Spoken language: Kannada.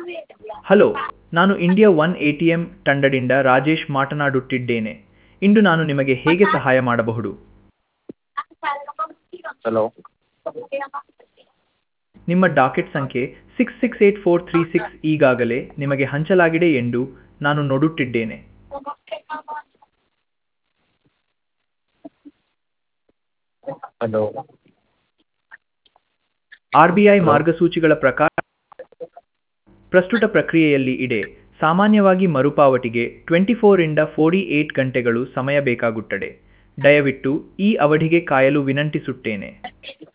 ಹಲೋ ನಾನು India one A T M ತಂಡದಿಂದ ರಾಜೇಶ್ ಮಾತನಾಡುತ್ತಿದ್ದೇನೆ ಇಂದು ನಾನು ನಿಮಗೆ ಹೇಗೆ ಸಹಾಯ ಮಾಡಬಹುದು ಹಲೋ ನಿಮ್ಮ ಡಾಕೆಟ್ ಸಂಖ್ಯೆ six six eight four three six ಈಗಾಗಲೇ ನಿಮಗೆ ಹಂಚಲಾಗಿದೆ ಎಂದು ನಾನು ನೋಡುತ್ತಿದ್ದೇನೆ ಹಲೋ ಆರ್ ಬಿ ಐ ಮಾರ್ಗಸೂಚಿಗಳ ಪ್ರಕಾರ ಪ್ರಸ್ತುತ ಪ್ರಕ್ರಿಯೆಯಲ್ಲಿ ಇದೆ ಸಾಮಾನ್ಯವಾಗಿ ಮರುಪಾವತಿಗೆ ಟ್ವೆಂಟಿ ಫೋರಿಂದ ಫೋರ್ಟಿ ಏಟ್ ಗಂಟೆಗಳು ಸಮಯ ಬೇಕಾಗುತ್ತದೆ ದಯವಿಟ್ಟು ಈ ಅವಧಿಗೆ ಕಾಯಲು ವಿನಂತಿಸುತ್ತೇನೆ